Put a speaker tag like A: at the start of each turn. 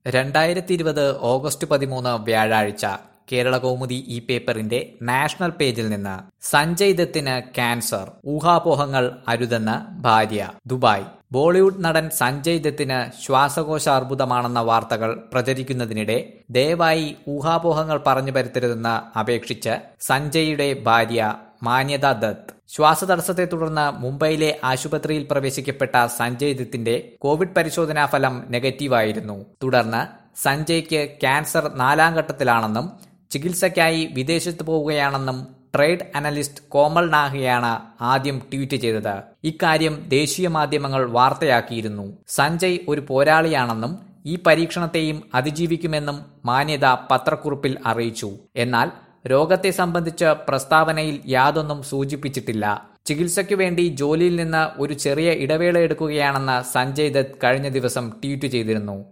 A: രണ്ടായിരത്തി ഇരുപത് ഓഗസ്റ്റ് പതിമൂന്ന് വ്യാഴാഴ്ച കേരള കൗമുദി ഈ പേപ്പറിന്റെ നാഷണൽ പേജിൽ നിന്ന് സഞ്ജയ് ദത്തിന് ക്യാൻസർ ഊഹാപോഹങ്ങൾ അരുതെന്ന് ഭാര്യ ദുബായ് ബോളിവുഡ് നടൻ സഞ്ജയ് ദത്തിന് ശ്വാസകോശ അർബുദമാണെന്ന വാർത്തകൾ പ്രചരിക്കുന്നതിനിടെ ദയവായി ഊഹാപോഹങ്ങൾ പറഞ്ഞു പരത്തരുതെന്ന് അപേക്ഷിച്ച് സഞ്ജയുടെ ഭാര്യ മാന്യത ദത്ത് ശ്വാസതടസ്സത്തെ തുടർന്ന് മുംബൈയിലെ ആശുപത്രിയിൽ പ്രവേശിക്കപ്പെട്ട സഞ്ജയ് ദത്തിന്റെ കോവിഡ് പരിശോധനാ ഫലം നെഗറ്റീവായിരുന്നു തുടർന്ന് സഞ്ജയ്ക്ക് ക്യാൻസർ നാലാം ഘട്ടത്തിലാണെന്നും ചികിത്സയ്ക്കായി വിദേശത്ത് പോവുകയാണെന്നും ട്രേഡ് അനലിസ്റ്റ് കോമൾ നാഹിയാണ് ആദ്യം ട്വീറ്റ് ചെയ്തത് ഇക്കാര്യം ദേശീയ മാധ്യമങ്ങൾ വാർത്തയാക്കിയിരുന്നു സഞ്ജയ് ഒരു പോരാളിയാണെന്നും ഈ പരീക്ഷണത്തെയും അതിജീവിക്കുമെന്നും മാന്യത പത്രക്കുറിപ്പിൽ അറിയിച്ചു എന്നാൽ രോഗത്തെ സംബന്ധിച്ച് പ്രസ്താവനയിൽ യാതൊന്നും സൂചിപ്പിച്ചിട്ടില്ല ചികിത്സയ്ക്കു വേണ്ടി ജോലിയിൽ നിന്ന് ഒരു ചെറിയ ഇടവേള എടുക്കുകയാണെന്ന് സഞ്ജയ് ദത്ത് കഴിഞ്ഞ ദിവസം ട്വീറ്റ് ചെയ്തിരുന്നു